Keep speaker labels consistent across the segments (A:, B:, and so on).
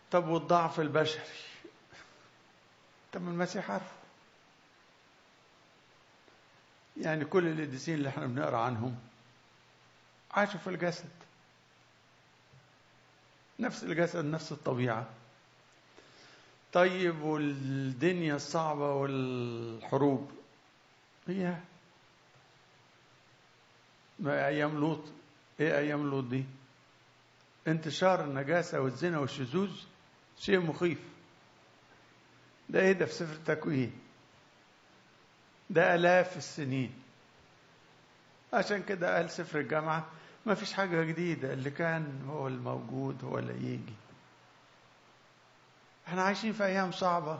A: طب والضعف البشري طب ما المسيح عارفه يعني كل القديسين اللي احنا بنقرا عنهم عاشوا في الجسد نفس الجسد نفس الطبيعة طيب والدنيا الصعبة والحروب هي ما أيام لوط إيه أيام لوط دي انتشار النجاسة والزنا والشذوذ شيء مخيف ده إيه ده في سفر التكوين ده آلاف السنين عشان كده قال سفر الجامعة ما فيش حاجة جديدة اللي كان هو الموجود هو اللي يجي احنا عايشين في أيام صعبة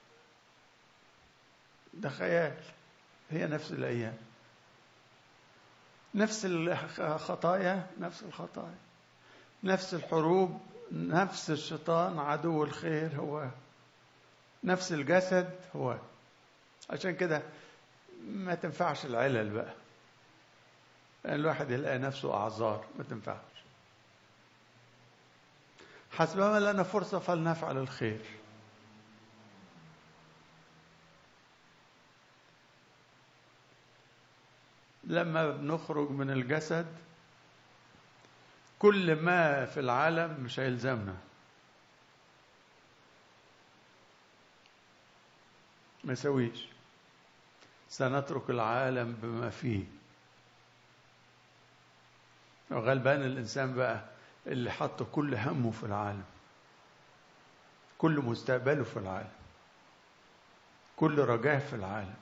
A: ده خيال هي نفس الأيام نفس الخطايا نفس الخطايا نفس الحروب نفس الشيطان عدو الخير هو نفس الجسد هو عشان كده ما تنفعش العلل بقى الواحد يلاقي نفسه أعذار ما تنفعش حسبما لنا فرصة فلنفعل الخير لما بنخرج من الجسد كل ما في العالم مش هيلزمنا ما يسويش سنترك العالم بما فيه وغلبان الإنسان بقى اللي حط كل همه في العالم كل مستقبله في العالم كل رجاه في العالم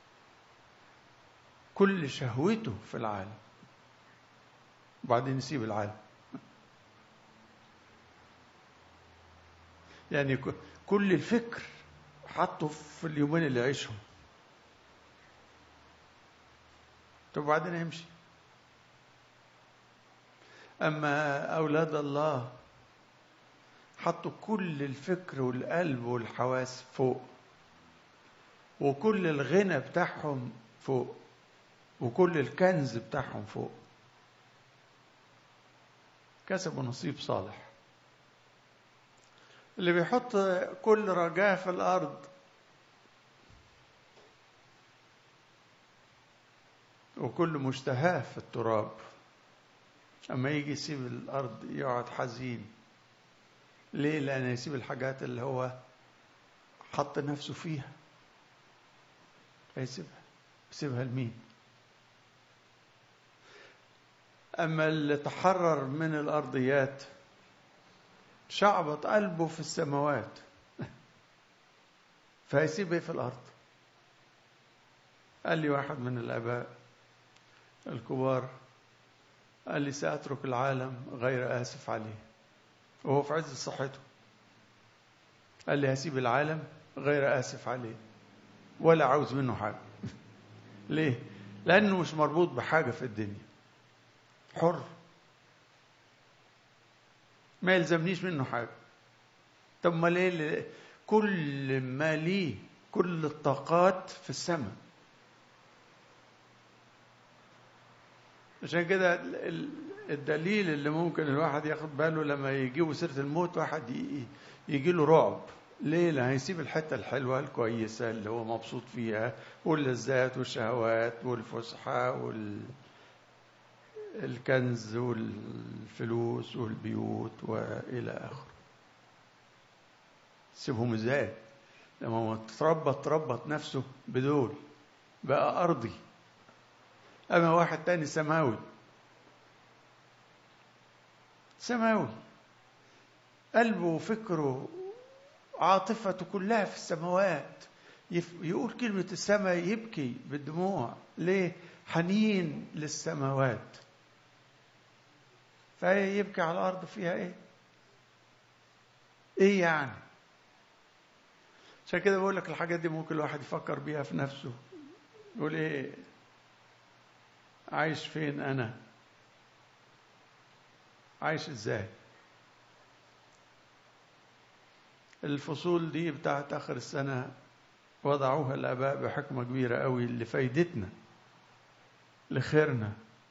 A: كل شهوته في العالم وبعدين يسيب العالم يعني كل الفكر حطه في اليومين اللي عيشهم طب وبعدين يمشي أما أولاد الله حطوا كل الفكر والقلب والحواس فوق وكل الغنى بتاعهم فوق وكل الكنز بتاعهم فوق كسبوا نصيب صالح اللي بيحط كل رجاه في الأرض وكل مشتهاه في التراب أما يجي يسيب الأرض يقعد حزين ليه؟ لأن يسيب الحاجات اللي هو حط نفسه فيها هيسيبها يسيبها لمين؟ أما اللي تحرر من الأرضيات شعبط قلبه في السماوات فهيسيب ايه في الأرض؟ قال لي واحد من الآباء الكبار قال لي سأترك العالم غير آسف عليه وهو في عز صحته قال لي هسيب العالم غير آسف عليه ولا عاوز منه حاجة ليه؟ لأنه مش مربوط بحاجة في الدنيا حر ما يلزمنيش منه حاجة طب ما ليه كل ما ليه كل الطاقات في السماء عشان كده الدليل اللي ممكن الواحد ياخد باله لما يجيبوا سيرة الموت واحد يجي له رعب ليه؟ لأن هيسيب الحتة الحلوة الكويسة اللي هو مبسوط فيها واللذات والشهوات والفسحة وال الكنز والفلوس والبيوت وإلى آخره سيبهم ازاي لما تربط تربط نفسه بدول بقى أرضي أما واحد تاني سماوي سماوي قلبه وفكره عاطفته كلها في السماوات يقول كلمة السماء يبكي بالدموع ليه؟ حنين للسماوات فيبكي على الأرض فيها إيه؟ إيه يعني؟ عشان كده بقول لك الحاجات دي ممكن الواحد يفكر بيها في نفسه يقول إيه؟ عايش فين أنا؟ عايش إزاي؟ الفصول دي بتاعت آخر السنة وضعوها الآباء بحكمة كبيرة قوي لفايدتنا لخيرنا